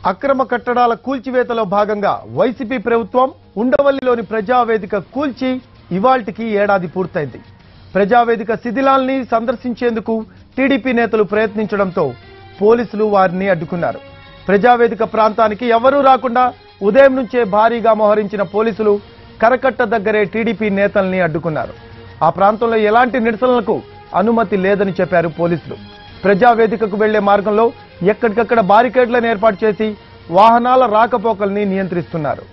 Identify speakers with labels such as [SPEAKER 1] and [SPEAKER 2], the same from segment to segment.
[SPEAKER 1] అక్రమ కట్టడాల కూల్చివేతలో భాగంగా వైసీపీ ప్రభుత్వం ఉండవల్లిలోని ప్రజావేదిక కూల్చి ఇవాల్టికి ఏడాది పూర్తయింది ప్రజావేదిక శిథిలాల్ని సందర్శించేందుకు టీడీపీ నేతలు ప్రయత్నించడంతో పోలీసులు వారిని అడ్డుకున్నారు ప్రజావేదిక ప్రాంతానికి ఎవరూ రాకుండా ఉదయం నుంచే భారీగా మోహరించిన పోలీసులు కరకట్ట దగ్గరే టీడీపీ నేతల్ని అడ్డుకున్నారు ఆ ప్రాంతంలో ఎలాంటి నిరసనలకు అనుమతి లేదని చెప్పారు పోలీసులు ప్రజావేదికకు వెళ్లే మార్గంలో ఎక్కడికక్కడ బారికేడ్లను ఏర్పాటు చేసి వాహనాల రాకపోకల్ని నియంత్రిస్తున్నారు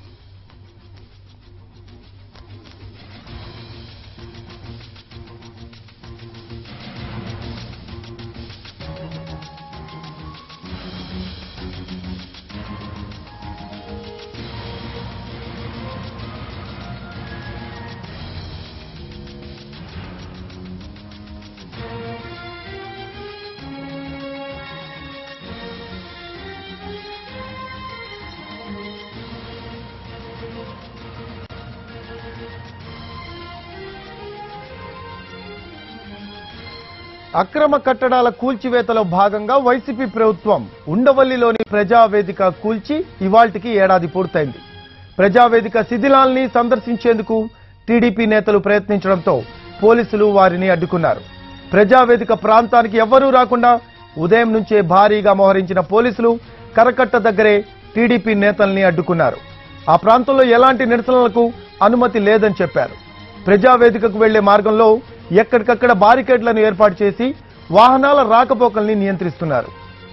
[SPEAKER 1] అక్రమ కట్టడాల కూల్చివేతలో భాగంగా వైసీపీ ప్రభుత్వం ఉండవల్లిలోని ప్రజావేదిక కూల్చి ఇవాల్టికి ఏడాది పూర్తయింది ప్రజావేదిక శిథిలాల్ని సందర్శించేందుకు టీడీపీ నేతలు ప్రయత్నించడంతో పోలీసులు వారిని అడ్డుకున్నారు ప్రజావేదిక ప్రాంతానికి ఎవ్వరూ రాకుండా ఉదయం నుంచే భారీగా మోహరించిన పోలీసులు కరకట్ట దగ్గరే టీడీపీ నేతల్ని అడ్డుకున్నారు ఆ ప్రాంతంలో ఎలాంటి నిరసనలకు అనుమతి లేదని చెప్పారు ప్రజావేదికకు వెళ్లే మార్గంలో ఎక్కడికక్కడ బారికేడ్లను ఏర్పాటు చేసి వాహనాల రాకపోకల్ని నియంత్రిస్తున్నారు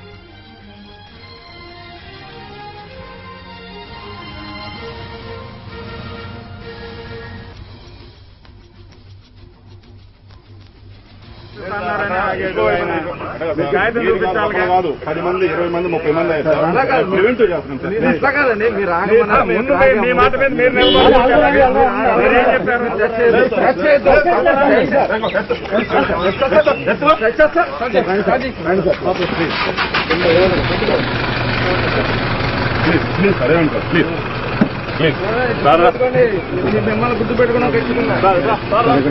[SPEAKER 2] కాదు పది మంది ఇరవై మంది ముప్పై మంది అయ్యారు ప్రివెంట్ చేస్తున్నాం సార్
[SPEAKER 3] ఇట్లా కాదండి మీరు ఆగమన్నారు,
[SPEAKER 2] ముందు
[SPEAKER 3] మీరు
[SPEAKER 2] మీ- మీ మాట మీద మీరు నిలబడాలి. మీరు ఏం చెప్పారు? ప్లీజ్ ప్లీజ్ సరే సార్ ప్లీజ్ ప్లీజ్ సార్ రా.
[SPEAKER 3] మీరు మిమ్మల్ని గుర్తు పెట్టుకున్నాం పెట్టుకున్నా
[SPEAKER 2] సార్ రా, సార్ రా.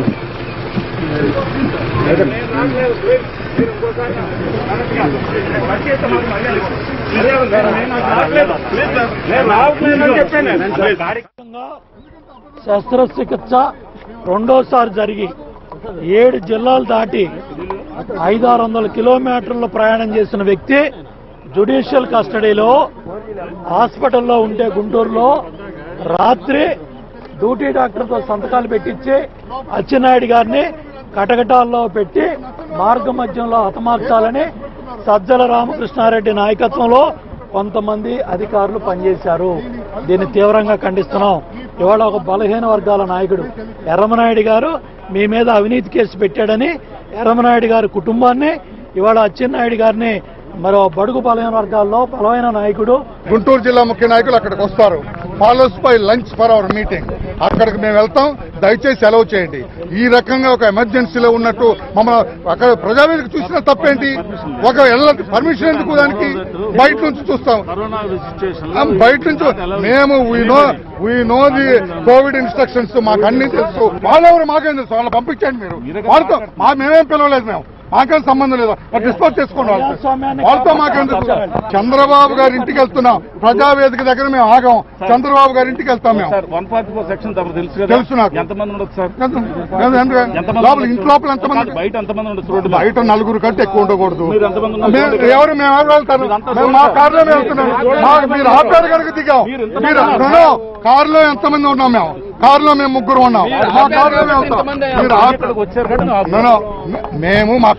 [SPEAKER 2] నేను రావట్లేదని చెప్పాను ప్లీజ్.
[SPEAKER 4] శస్త్రచికిత్స రెండోసారి జరిగి ఏడు జిల్లాలు దాటి ఐదారు వందల కిలోమీటర్లు ప్రయాణం చేసిన వ్యక్తి జుడిషియల్ కస్టడీలో హాస్పిటల్లో ఉంటే గుంటూరులో రాత్రి డ్యూటీ డాక్టర్తో సంతకాలు పెట్టించి అచ్చెన్నాయుడు గారిని కటకటాల్లో పెట్టి మార్గ మధ్యంలో హతమార్చాలని సజ్జల రామకృష్ణారెడ్డి నాయకత్వంలో కొంతమంది అధికారులు పనిచేశారు దీన్ని తీవ్రంగా ఖండిస్తున్నాం ఇవాళ ఒక బలహీన వర్గాల నాయకుడు ఎర్రమనాయుడు గారు మీ మీద అవినీతి కేసు పెట్టాడని ఎర్రమనాయుడు గారి కుటుంబాన్ని ఇవాళ అచ్చెన్నాయుడు గారిని మరో బడుగు బలహీన వర్గాల్లో బలమైన నాయకుడు
[SPEAKER 5] గుంటూరు జిల్లా ముఖ్య నాయకులు అక్కడికి వస్తారు follows by lunch for our meeting అక్కడికి మేము వెళ్తాం దయచేసి సెలవు చేయండి ఈ రకంగా ఒక ఎమర్జెన్సీలో ఉన్నట్టు మమ్మల్ని అక్కడ ప్రజావేదిక చూసిన తప్పేంటి ఒక ఎలాంటి పర్మిషన్ ఎందుకు దానికి బయట నుంచి చూస్తాం ఆ, బయట నుంచి మేము we know we know the COVID instructions మాకు అన్ని తెలుసు వాళ్ళెవరు మాకేం తెలుసు వాళ్ళు పంపించండి మీరు వాళ్ళతో మా మేమేం పిలవలేదు మేము మాకేం సంబంధం లేదు డిస్పోజ్ చేసుకోండి వాళ్ళతో. వాళ్ళతో మాకేం తెలుసు చంద్రబాబు గారి ఇంటికి వెళ్తున్నాం ప్రజావేదిక దగ్గర మేము ఆగాం చంద్రబాబు గారి ఇంటికి వెళ్తాం మేము
[SPEAKER 2] sir one forty four section తమకు తెలుసు కదా
[SPEAKER 5] తెలుసు నాకు.
[SPEAKER 2] ఎంతమంది ఉండొచ్చు సార్
[SPEAKER 5] ఎంత- ఎంత- ఎంత-
[SPEAKER 2] ఎంతమంది
[SPEAKER 5] లోపల ఇంటి లోపల ఎంతమంది
[SPEAKER 2] కాదు, బయట ఎంతమంది ఉండొచ్చు రోడ్డు మీద?
[SPEAKER 5] బయట నలుగురు కంటే ఎక్కువ ఉండకూడదు
[SPEAKER 2] మీరు ఎంతమంది ఉన్నారు?
[SPEAKER 5] మేము- ఎవరు మేము ఎవరు వెళ్తారు
[SPEAKER 2] మీరంతా
[SPEAKER 5] మేము మా
[SPEAKER 2] చూడండి.
[SPEAKER 5] కారులో మేము వెళ్తున్నాం మాకు మీరు ఆపారు కనుక దిగాం
[SPEAKER 2] మీరు ఎంతమంది
[SPEAKER 5] మీరు
[SPEAKER 2] ఉన్నారు?
[SPEAKER 5] నో, కారులో ఎంతమంది ఉన్నాం మేము కారులో మేము ముగ్గురు ఉన్నాం మా కారులో మేము వెళ్తాం మీరు ఆప-
[SPEAKER 2] ఇక్కడికి వచ్చారు కదా మేము
[SPEAKER 5] నో, నో. మేము మా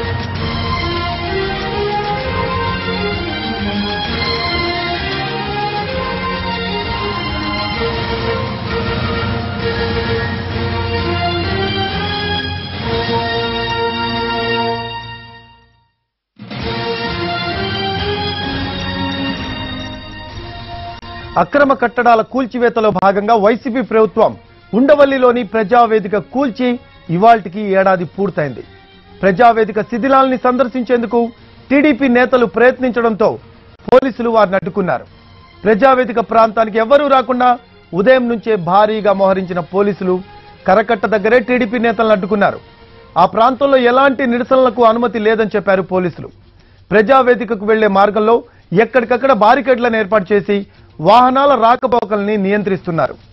[SPEAKER 1] అక్రమ కట్టడాల కూల్చివేతలో భాగంగా వైసీపీ ప్రభుత్వం ఉండవల్లిలోని ప్రజావేదిక కూల్చి ఇవాల్టికి ఏడాది పూర్తయింది ప్రజావేదిక శిథిలాల్ని సందర్శించేందుకు టీడీపీ నేతలు ప్రయత్నించడంతో పోలీసులు వారిని అడ్డుకున్నారు ప్రజావేదిక ప్రాంతానికి ఎవ్వరూ రాకుండా ఉదయం నుంచే భారీగా మోహరించిన పోలీసులు కరకట్ట దగ్గరే టీడీపీ నేతలను అడ్డుకున్నారు ఆ ప్రాంతంలో ఎలాంటి నిరసనలకు అనుమతి లేదని చెప్పారు పోలీసులు ప్రజావేదికకు వెళ్లే మార్గంలో ఎక్కడికక్కడ బారికేడ్లను ఏర్పాటు చేసి వాహనాల రాకపోకల్ని నియంత్రిస్తున్నారు